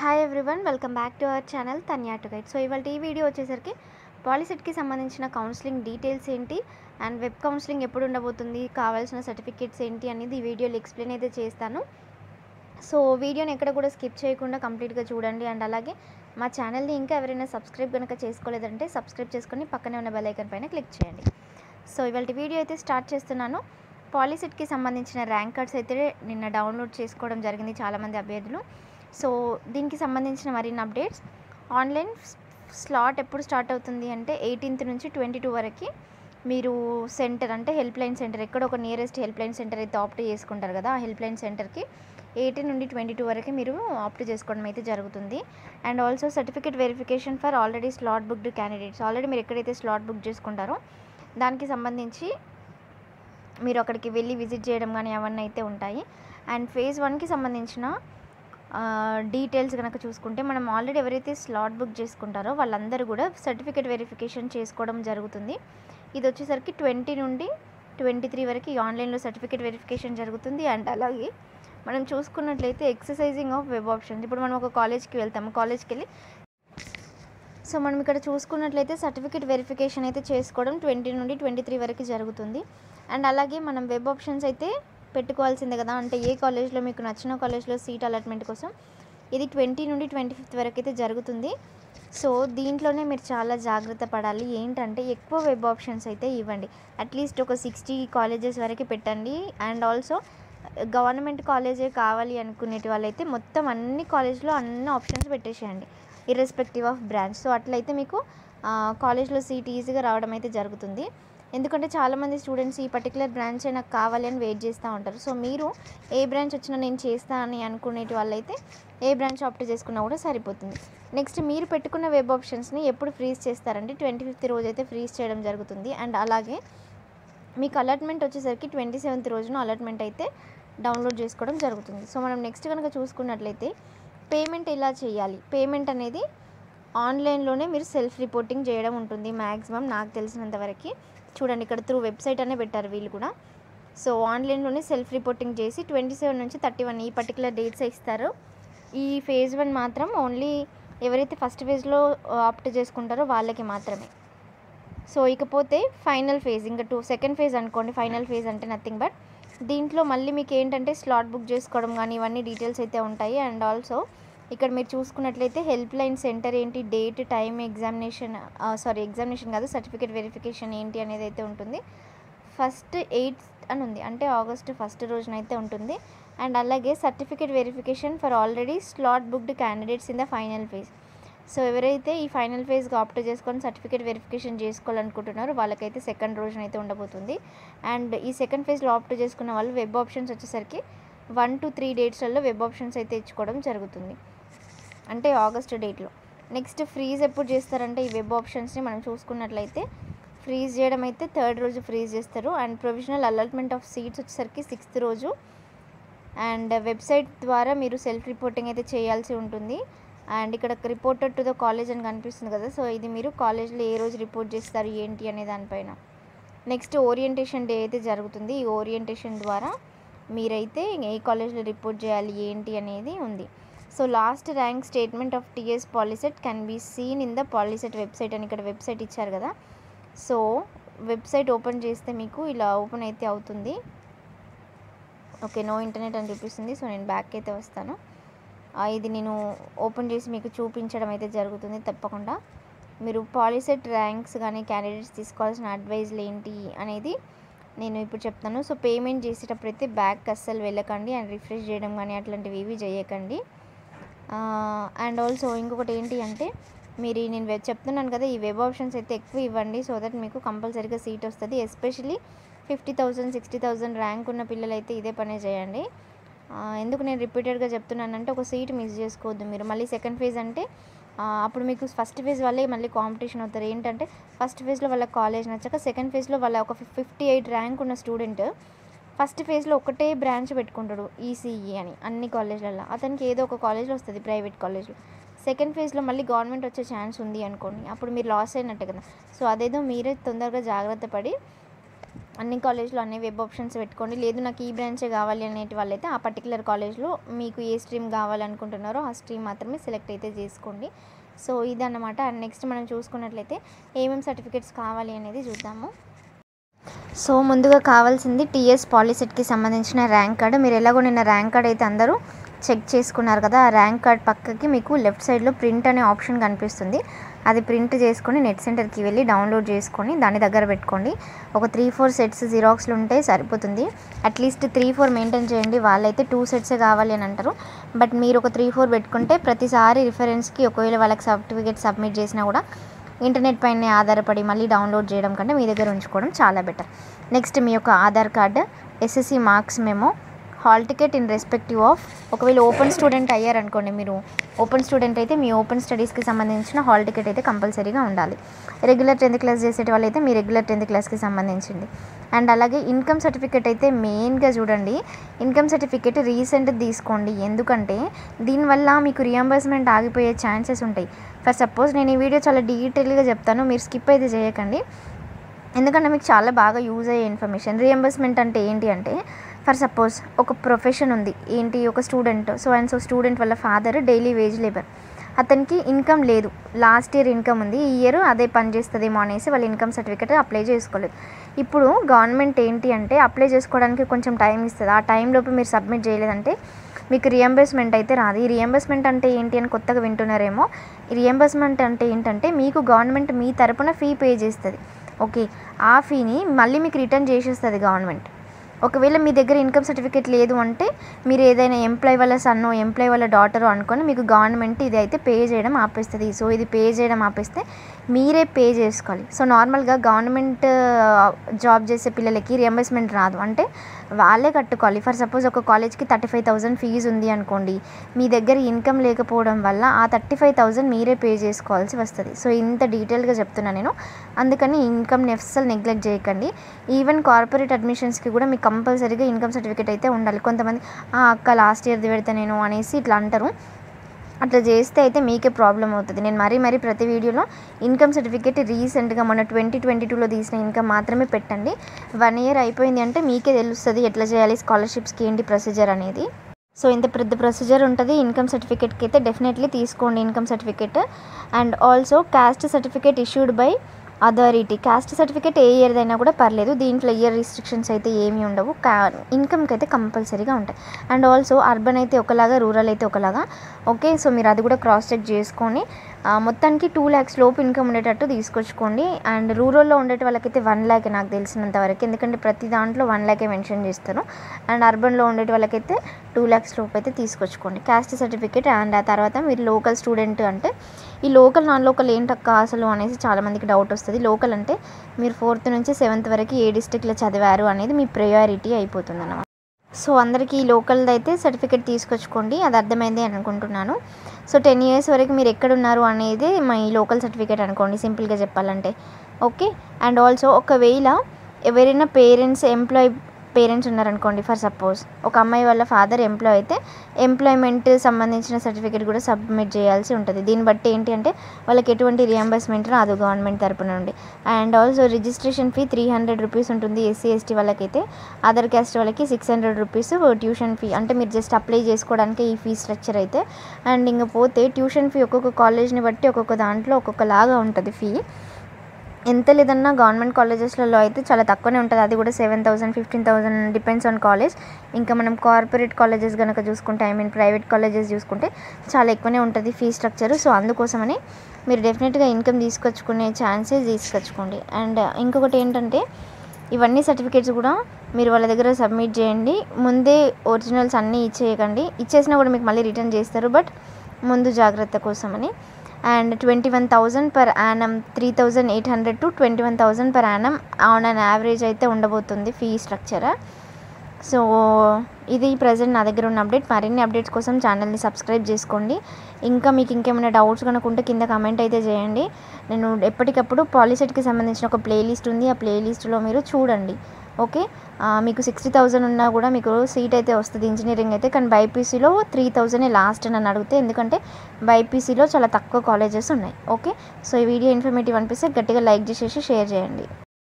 hi everyone welcome back to our channel Tanya to guide so ఇవాళ ఈ video వచ్చేసరికి పాలిసెట్కి సంబంధించిన కౌన్సిలింగ్ డీటెయిల్స్ ఏంటి అండ్ వెబ్ కౌన్సిలింగ్ ఎప్పుడు ఉండబోతుంది కావాల్సిన సర్టిఫికేట్స్ ఏంటి అనేది ఈ వీడియోలో ఎక్స్ప్లెయిన్ అయితే చేస్తాను సో వీడియోని ఎక్కడ కూడా స్కిప్ చేయకుండా కంప్లీట్గా చూడండి అండ్ అలాగే మా ఛానల్ని ఇంకా ఎవరైనా సబ్స్క్రైబ్ కనుక చేసుకోలేదంటే సబ్స్క్రైబ్ చేసుకొని పక్కనే ఉన్న బెల్ ఐకాన్ పైన క్లిక్ చేయండి సో ఇవాళ వీడియో అయితే స్టార్ట్ చేస్తున్నాను పాలిసెట్కి సంబంధించిన ర్యాంక్ కార్డ్స్ అయితే నిన్న డౌన్లోడ్ చేసుకోవడం జరిగింది చాలామంది అభ్యర్థులు సో దీనికి సంబంధించిన మరిన్ని అప్డేట్స్ ఆన్లైన్ స్లాట్ ఎప్పుడు స్టార్ట్ అవుతుంది అంటే ఎయిటీన్త్ నుంచి ట్వంటీ టూ వరకు మీరు సెంటర్ అంటే హెల్ప్ లైన్ సెంటర్ ఎక్కడ ఒక నియరెస్ట్ హెల్ప్ లైన్ సెంటర్ అయితే ఆప్ట్ చేసుకుంటారు కదా ఆ హెల్ప్ లైన్ సెంటర్కి ఎయిటీన్ నుండి ట్వంటీ టూ వరకు మీరు ఆప్ట్ చేసుకోవడం అయితే జరుగుతుంది and also certificate verification for already slot booked candidates already మీరు ఎక్కడైతే స్లాట్ బుక్ చేసుకుంటారో దానికి సంబంధించి మీరు అక్కడికి వెళ్ళి విజిట్ చేయడం కానీ అవన్నీ అయితే ఉంటాయి అండ్ ఫేజ్ వన్కి సంబంధించిన డీటెయిల్స్ కనుక చూసుకుంటే మనం ఆల్రెడీ ఎవరైతే స్లాట్ బుక్ చేసుకుంటారో వాళ్ళందరూ కూడా సర్టిఫికేట్ వెరిఫికేషన్ చేసుకోవడం జరుగుతుంది ఇది వచ్చేసరికి ట్వంటీ నుండి ట్వంటీ త్రీ వరకు ఈ ఆన్లైన్లో సర్టిఫికేట్ వెరిఫికేషన్ జరుగుతుంది అండ్ అలాగే మనం చూసుకున్నట్లయితే ఎక్సర్సైజింగ్ ఆఫ్ వెబ్ ఆప్షన్స్ ఇప్పుడు మనం ఒక కాలేజ్కి వెళ్తాము కాలేజ్కి వెళ్ళి సో మనం ఇక్కడ చూసుకున్నట్లయితే సర్టిఫికేట్ వెరిఫికేషన్ అయితే చేసుకోవడం ట్వంటీ నుండి ట్వంటీ త్రీ వరకు జరుగుతుంది అండ్ అలాగే మనం వెబ్ ఆప్షన్స్ అయితే పెట్టుకోవాల్సిందే కదా అంటే ఏ కాలేజ్లో మీకు నచ్చిన కాలేజ్లో సీట్ అలాట్మెంట్ కోసం ఇది ట్వంటీ నుండి ట్వంటీ ఫిఫ్త్ వరకు అయితే జరుగుతుంది సో దీంట్లోనే మీరు చాలా జాగ్రత్త పడాలి ఏంటంటే ఎక్కువ వెబ్ ఆప్షన్స్ అయితే ఇవ్వండి అట్లీస్ట్ ఒక సిక్స్టీ కాలేజెస్ వరకు పెట్టండి అండ్ ఆల్సో గవర్నమెంట్ కాలేజే కావాలి అనుకునేటి వాళ్ళైతే మొత్తం అన్ని కాలేజ్లో అన్ని ఆప్షన్స్ పెట్టేసేయండి ఇర్రెస్పెక్టివ్ ఆఫ్ బ్రాంచ్ సో అట్లయితే మీకు కాలేజ్లో సీట్ ఈజీగా రావడం అయితే జరుగుతుంది ఎందుకంటే చాలామంది స్టూడెంట్స్ ఈ పర్టికులర్ బ్రాంచ్ నాకు కావాలి అని వెయిట్ చేస్తూ ఉంటారు సో మీరు ఏ బ్రాంచ్ వచ్చినా నేను చేస్తా అని అనుకునేటి వాళ్ళైతే ఏ బ్రాంచ్ ఆప్ట్ చేసుకున్నా కూడా సరిపోతుంది నెక్స్ట్ మీరు పెట్టుకున్న వెబ్ ఆప్షన్స్ని ఎప్పుడు ఫ్రీజ్ చేస్తారంటే ట్వంటీ ఫిఫ్త్ రోజు అయితే ఫ్రీజ్ చేయడం జరుగుతుంది అండ్ అలాగే మీకు అలాట్మెంట్ వచ్చేసరికి ట్వంటీ సెవెంత్ రోజున అలాట్మెంట్ అయితే డౌన్లోడ్ చేసుకోవడం జరుగుతుంది సో మనం నెక్స్ట్ కనుక చూసుకున్నట్లయితే పేమెంట్ ఎలా చేయాలి పేమెంట్ అనేది ఆన్లైన్లోనే మీరు సెల్ఫ్ రిపోర్టింగ్ చేయడం ఉంటుంది మ్యాక్సిమం నాకు తెలిసినంత వరకు చూడండి ఇక్కడ త్రూ వెబ్సైట్ అనే పెట్టారు వీళ్ళు కూడా సో ఆన్లైన్లోనే సెల్ఫ్ రిపోర్టింగ్ చేసి ట్వంటీ సెవెన్ నుంచి థర్టీ వన్ ఈ పర్టికులర్ డేట్స్ ఇస్తారు ఈ ఫేజ్ వన్ మాత్రం ఓన్లీ ఎవరైతే ఫస్ట్ ఫేజ్లో ఆప్ట్ చేసుకుంటారో వాళ్ళకి మాత్రమే సో ఇకపోతే ఫైనల్ ఫేజ్ ఇంకా టూ సెకండ్ ఫేజ్ అనుకోండి ఫైనల్ ఫేజ్ అంటే నథింగ్ బట్ దీంట్లో మళ్ళీ మీకు ఏంటంటే స్లాట్ బుక్ చేసుకోవడం కానీ ఇవన్నీ డీటెయిల్స్ అయితే ఉంటాయి అండ్ ఆల్సో ఇక్కడ మీరు చూసుకున్నట్లయితే హెల్ప్ లైన్ సెంటర్ ఏంటి date time examination sorry examination కాదు సర్టిఫికేట్ వెరిఫికేషన్ ఏంటి అనేది అయితే ఉంటుంది ఫస్ట్ ఎయిత్ అని ఉంది అంటే ఆగస్ట్ ఫస్ట్ రోజున అయితే ఉంటుంది అండ్ అలాగే certificate verification for already slot booked candidates in the final phase so ఎవరైతే ఈ ఫైనల్ ఫేజ్గా ఆప్ట్ చేసుకొని సర్టిఫికేట్ వెరిఫికేషన్ చేసుకోవాలనుకుంటున్నారో వాళ్ళకైతే సెకండ్ రోజున అయితే ఉండబోతుంది అండ్ ఈ సెకండ్ ఫేజ్లో ఆప్ట్ చేసుకున్న వాళ్ళు వెబ్ ఆప్షన్స్ వచ్చేసరికి వన్ టు త్రీ డేట్స్లలో వెబ్ ఆప్షన్స్ అయితే ఇచ్చుకోవడం జరుగుతుంది అంటే ఆగస్ట్ డేట్లో నెక్స్ట్ ఫ్రీజ్ ఎప్పుడు చేస్తారంటే ఈ వెబ్ ఆప్షన్స్ని మనం చూసుకున్నట్లయితే ఫ్రీజ్ చేయడం అయితే థర్డ్ రోజు ఫ్రీజ్ చేస్తారు and provisional allotment of seats వచ్చేసరికి సిక్స్త్ రోజు అండ్ వెబ్సైట్ ద్వారా మీరు సెల్ఫ్ రిపోర్టింగ్ అయితే చేయాల్సి ఉంటుంది అండ్ ఇక్కడ రిపోర్టెడ్ టు ద కాలేజ్ అని కనిపిస్తుంది కదా సో ఇది మీరు కాలేజ్లో ఏ రోజు రిపోర్ట్ చేస్తారు ఏంటి అనే దానిపైన నెక్స్ట్ ఓరియంటేషన్ డే అయితే జరుగుతుంది ఈ ఓరియంటేషన్ ద్వారా మీరైతే ఏ కాలేజ్లో రిపోర్ట్ చేయాలి ఏంటి అనేది ఉంది so last rank statement of TS Polycet can be seen in the Polycet website అని ఇక్కడ వెబ్సైట్ ఇచ్చారు కదా సో వెబ్సైట్ ఓపెన్ చేస్తే మీకు ఇలా ఓపెన్ అయితే అవుతుంది ఓకే నో ఇంటర్నెట్ అని చూపిస్తుంది సో నేను బ్యాక్ అయితే వస్తాను ఇది నేను ఓపెన్ చేసి మీకు చూపించడం అయితే జరుగుతుంది తప్పకుండా మీరు పాలిసెట్ ర్యాంక్స్ కానీ క్యాండిడేట్స్ తీసుకోవాల్సిన అడ్వైజ్లు ఏంటి అనేది నేను ఇప్పుడు చెప్తాను సో పేమెంట్ చేసేటప్పుడు అయితే బ్యాక్ అస్సలు వెళ్ళకండి అండ్ రిఫ్రెష్ చేయడం కానీ అట్లాంటివి ఏవి చేయకండి అండ్ ఆల్సో ఇంకొకటి ఏంటి అంటే మీరు నేను చెప్తున్నాను కదా ఈ వెబ్ ఆప్షన్స్ అయితే ఎక్కువ ఇవ్వండి సో దట్ మీకు కంపల్సరీగా సీట్ వస్తుంది especially fifty thousand sixty thousand rank ఉన్న పిల్లలు అయితే ఇదే పనే చేయండి ఎందుకు నేను రిపీటెడ్గా చెప్తున్నానంటే ఒక సీట్ మిస్ చేసుకోవద్దు మీరు మళ్ళీ సెకండ్ ఫేజ్ అంటే అప్పుడు మీకు ఫస్ట్ ఫేజ్ వాళ్ళే మళ్ళీ కాంపిటీషన్ అవుతారు ఏంటంటే ఫస్ట్ ఫేజ్లో వాళ్ళ కాలేజ్ నచ్చాక సెకండ్ ఫేజ్లో వాళ్ళ ఒక ఫిఫ్టీ ఎయిట్ ర్యాంక్ ఉన్న స్టూడెంట్ ఫస్ట్ ఫేజ్లో ఒకటే బ్రాంచ్ పెట్టుకుంటాడు ఈసీఈ అని అన్ని కాలేజ్లలో అతనికి ఏదో ఒక కాలేజ్లో వస్తుంది ప్రైవేట్ కాలేజ్లో సెకండ్ ఫేజ్లో మళ్ళీ గవర్నమెంట్ వచ్చే ఛాన్స్ ఉంది అనుకోండి అప్పుడు మీరు లాస్ అయినట్టే కదా సో అదేదో మీరే తొందరగా జాగ్రత్త పడి అన్ని కాలేజ్లో అన్ని వెబ్ ఆప్షన్స్ పెట్టుకోండి లేదు నాకు ఈ బ్రాంచే కావాలి అనేటి వాళ్ళైతే ఆ పర్టికులర్ కాలేజ్లో మీకు ఏ స్ట్రీమ్ కావాలనుకుంటున్నారో ఆ స్ట్రీమ్ మాత్రమే సెలెక్ట్ అయితే చేసుకోండి సో ఇదన్నమాట అండ్ నెక్స్ట్ మనం చూసుకున్నట్లయితే ఏమేమి సర్టిఫికేట్స్ కావాలి అనేది చూద్దాము సో ముందుగా కావాల్సింది టీఎస్ పాలిసెట్కి సంబంధించిన ర్యాంక్ కార్డు మీరు ఎలాగో నిన్న ర్యాంక్ కార్డ్ అయితే అందరూ చెక్ చేసుకున్నారు కదా ఆ ర్యాంక్ కార్డ్ పక్కకి మీకు లెఫ్ట్ సైడ్లో ప్రింట్ అనే ఆప్షన్ కనిపిస్తుంది అది ప్రింట్ చేసుకొని నెట్ సెంటర్కి వెళ్ళి డౌన్లోడ్ చేసుకొని దాని దగ్గర పెట్టుకోండి ఒక త్రీ ఫోర్ సెట్స్ జిరాక్స్లు ఉంటే సరిపోతుంది అట్లీస్ట్ త్రీ ఫోర్ మెయింటైన్ చేయండి వాళ్ళైతే టూ సెట్సే కావాలి అని అంటారు బట్ మీరు ఒక త్రీ ఫోర్ పెట్టుకుంటే ప్రతిసారి రిఫరెన్స్కి ఒకవేళ వాళ్ళకి సర్టిఫికేట్ సబ్మిట్ చేసినా కూడా ఇంటర్నెట్ పైన ఆధారపడి మళ్ళీ డౌన్లోడ్ చేయడం కంటే మీ దగ్గర ఉంచుకోవడం చాలా బెటర్ నెక్స్ట్ మీ యొక్క ఆధార్ కార్డు ఎస్ఎస్సి మార్క్స్ మేము hall ticket in respective of ఒకవేళ ఓపెన్ స్టూడెంట్ అయ్యారనుకోండి మీరు ఓపెన్ స్టూడెంట్ అయితే మీ ఓపెన్ స్టడీస్కి సంబంధించిన హాల్ టికెట్ అయితే కంపల్సరీగా ఉండాలి రెగ్యులర్ టెన్త్ క్లాస్ చేసే వాళ్ళైతే మీ రెగ్యులర్ టెన్త్ క్లాస్కి సంబంధించింది అండ్ అలాగే ఇన్కమ్ సర్టిఫికేట్ అయితే మెయిన్గా చూడండి ఇన్కమ్ సర్టిఫికేట్ రీసెంట్ తీసుకోండి ఎందుకంటే దీనివల్ల మీకు రియంబర్స్మెంట్ ఆగిపోయే ఛాన్సెస్ ఉంటాయి ఫర్ సపోజ్ నేను ఈ వీడియో చాలా డీటెయిల్గా చెప్తాను మీరు స్కిప్ అయితే చేయకండి ఎందుకంటే మీకు చాలా బాగా యూజ్ అయ్యే ఇన్ఫర్మేషన్ రియంబర్స్మెంట్ అంటే ఏంటి అంటే ఫర్ సపోజ్ ఒక ప్రొఫెషన్ ఉంది ఏంటి ఒక student so and so student వాళ్ళ ఫాదర్ డైలీ వేజ్ లేబర్ అతనికి ఇన్కమ్ లేదు లాస్ట్ ఇయర్ ఇన్కమ్ ఉంది ఈ ఇయర్ అదే పని చేస్తుందేమో అనేసి వాళ్ళ ఇన్కమ్ సర్టిఫికేట్ అప్లై చేసుకోలేదు ఇప్పుడు గవర్నమెంట్ ఏంటి అంటే అప్లై చేసుకోవడానికి కొంచెం టైం ఇస్తుంది ఆ టైంలోపు మీరు సబ్మిట్ చేయలేదంటే మీకు రియంబర్స్మెంట్ అయితే రాదు ఈ రియంబర్స్మెంట్ అంటే ఏంటి అని కొత్తగా వింటున్నారేమో ఈ రియంబర్స్మెంట్ అంటే ఏంటంటే మీకు గవర్నమెంట్ మీ తరపున ఫీ పే చేస్తుంది ఓకే ఆ ఫీని మళ్ళీ మీకు రిటర్న్ చేసేస్తుంది గవర్నమెంట్ ఒకవేళ మీ దగ్గర ఇన్కమ్ సర్టిఫికేట్ లేదు అంటే మీరు ఏదైనా ఎంప్లాయ్ వాళ్ళ సన్నో ఎంప్లాయ్ వాళ్ళ డాటరో అనుకొని మీకు గవర్నమెంట్ ఇది అయితే పే చేయడం ఆపేస్తుంది సో ఇది పే చేయడం ఆపేస్తే మీరే పే చేసుకోవాలి సో నార్మల్గా గవర్నమెంట్ జాబ్ చేసే పిల్లలకి రియంబర్స్మెంట్ రాదు అంటే వాళ్ళే కట్టుకోవాలి ఫర్ సపోజ్ ఒక కాలేజ్కి థర్టీ ఫైవ్ థౌసండ్ ఫీజు ఉంది అనుకోండి మీ దగ్గర ఇన్కమ్ లేకపోవడం వల్ల ఆ థర్టీ ఫైవ్ థౌసండ్ మీరే పే చేసుకోవాల్సి వస్తుంది సో ఇంత డీటెయిల్గా చెప్తున్నా నేను అందుకని ఇన్కమ్ని అస్సలు నెగ్లెక్ట్ చేయకండి ఈవెన్ కార్పొరేట్ అడ్మిషన్స్కి కూడా మీకు కంపల్సరీగా ఇన్కమ్ సర్టిఫికేట్ అయితే ఉండాలి కొంతమంది "ఆ, అక్క లాస్ట్ ఇయర్ది పెడతా నేను అనేసి ఇట్లా అంటారు అట్లా చేస్తే అయితే మీకే ప్రాబ్లం అవుతుంది నేను మరీ మరీ ప్రతి వీడియోలో ఇన్కమ్ సర్టిఫికేట్ రీసెంట్గా మొన్న ట్వంటీ ట్వంటీ టూలో తీసిన ఇన్కమ్ మాత్రమే పెట్టండి వన్ ఇయర్ అయిపోయింది అంటే మీకే తెలుస్తుంది ఎట్లా చేయాలి స్కాలర్షిప్స్కి ఏంటి ప్రొసీజర్ అనేది సో ఇంత పెద్ద ప్రొసీజర్ ఉంటుంది ఇన్కమ్ సర్టిఫికేట్కి అయితే డెఫినెట్లీ తీసుకోండి income certificate and also caste certificate issued by authority caste certificate ఏ ఇయర్దైనా కూడా పర్లేదు దీంట్లో ఇయర్ రిస్ట్రిక్షన్స్ అయితే ఏమీ ఉండవు కా ఇన్కమ్కి అయితే కంపల్సరీగా ఉంటాయి అండ్ ఆల్సో అర్బన్ అయితే ఒకలాగా రూరల్ అయితే ఒకలాగా ఓకే సో మీరు అది కూడా క్రాస్ చెక్ చేసుకొని ఆ, మొత్తానికి టూ ల్యాక్స్ లోపు ఇన్కమ్ ఉండేటట్టు తీసుకొచ్చుకోండి అండ్ రూరల్లో ఉండే వాళ్ళకైతే వన్ ల్యాక్ నాకు తెలిసినంత వరకు ఎందుకంటే ప్రతి దాంట్లో వన్ ల్యాకే మెన్షన్ చేస్తారు అండ్ అర్బన్లో ఉండే వాళ్ళకైతే టూ ల్యాక్స్ లోపు అయితే తీసుకొచ్చుకోండి క్యాస్ట్ సర్టిఫికేట్ అండ్ ఆ తర్వాత మీరు లోకల్ స్టూడెంట్ అంటే ఈ లోకల్ నాన్ లోకల్ ఏంటక్క అసలు అనేసి చాలామందికి డౌట్ వస్తుంది లోకల్ అంటే మీరు ఫోర్త్ నుంచి సెవెంత్ వరకు ఏ డిస్టిక్లో చదివారు అనేది మీ ప్రయారిటీ అయిపోతుంది అన్నమాట సో అందరికీ ఈ లోకల్ది అయితే సర్టిఫికేట్ తీసుకొచ్చుకోండి అది అర్థమైంది అని అనుకుంటున్నాను సో టెన్ ఇయర్స్ వరకు మీరు ఎక్కడ ఉన్నారు అనేది మా ఈ లోకల్ సర్టిఫికేట్ అనుకోండి సింపుల్గా చెప్పాలంటే ఓకే అండ్ ఆల్సో ఒకవేళ ఎవరైనా పేరెంట్స్ ఎంప్లాయ్ పేరెంట్స్ ఉన్నారనుకోండి ఫర్ సపోజ్ ఒక అమ్మాయి వాళ్ళ ఫాదర్ ఎంప్లాయ్ అయితే ఎంప్లాయ్మెంట్ సంబంధించిన సర్టిఫికేట్ కూడా సబ్మిట్ చేయాల్సి ఉంటుంది దీన్ని బట్టి ఏంటి అంటే వాళ్ళకి ఎటువంటి రియంబర్స్మెంట్ రాదు గవర్నమెంట్ తరపున నుండి and also registration fee three hundred rupees ఉంటుంది ఎస్సీ ఎస్టీ వాళ్ళకైతే అదర్ క్యాస్ట్ వాళ్ళకి six hundred rupees tuition fee అంటే మీరు జస్ట్ అప్లై చేసుకోవడానికి ఈ ఫీ స్ట్రక్చర్ అయితే అండ్ ఇంక పోతే ట్యూషన్ ఫీ ఒక్కొక్క కాలేజ్ని బట్టి ఒక్కొక్క దాంట్లో ఒక్కొక్కలాగా ఉంటుంది ఫీ ఎంత లేదన్నా గవర్నమెంట్ కాలేజెస్లలో అయితే చాలా తక్కువనే ఉంటుంది అది కూడా seven thousand fifteen thousand depends on college ఇంకా మనం కార్పొరేట్ కాలేజెస్ కనుక చూసుకుంటే ఐ మీన్ ప్రైవేట్ కాలేజెస్ చూసుకుంటే చాలా ఎక్కువనే ఉంటుంది ఫీ స్ట్రక్చర్ సో అందుకోసమని మీరు డెఫినెట్గా ఇన్కమ్ తీసుకొచ్చుకునే ఛాన్సెస్ తీసుకొచ్చుకోండి అండ్ ఇంకొకటి ఏంటంటే ఇవన్నీ సర్టిఫికేట్స్ కూడా మీరు వాళ్ళ దగ్గర సబ్మిట్ చేయండి ముందే ఒరిజినల్స్ అన్నీ ఇచ్చేయకండి ఇచ్చేసినా కూడా మీకు మళ్ళీ రిటర్న్ చేస్తారు బట్ ముందు జాగ్రత్త కోసమని and twenty one thousand per annum three thousand eight hundred to twenty one thousand per annum on an average అయితే ఉండబోతుంది ఫీ స్ట్రక్చర్ సో ఇది ప్రజెంట్ నా దగ్గర ఉన్న అప్డేట్ మరిన్ని అప్డేట్స్ కోసం ఛానల్ని సబ్స్క్రైబ్ చేసుకోండి ఇంకా మీకు ఇంకేమైనా డౌట్స్ కనుక ఉంటే కింద కమెంట్ అయితే చేయండి నేను ఎప్పటికప్పుడు పాలిసెట్కి సంబంధించిన ఒక ప్లేలిస్ట్ ఉంది ఆ ప్లేలిస్ట్లో మీరు చూడండి ఓకే ఆ, మీకు సిక్స్టీ థౌజండ్ ఉన్నా కూడా మీకు సీట్ అయితే వస్తుంది ఇంజనీరింగ్ అయితే కానీ బైపీసీలో త్రీ థౌజండ్ లాస్ట్ అని అడిగితే ఎందుకంటే బైపీసీలో చాలా తక్కువ కాలేజెస్ ఉన్నాయి ఓకే సో ఈ వీడియో ఇన్ఫర్మేటివ్ అనిపిస్తే గట్టిగా లైక్ చేసేసి షేర్ చేయండి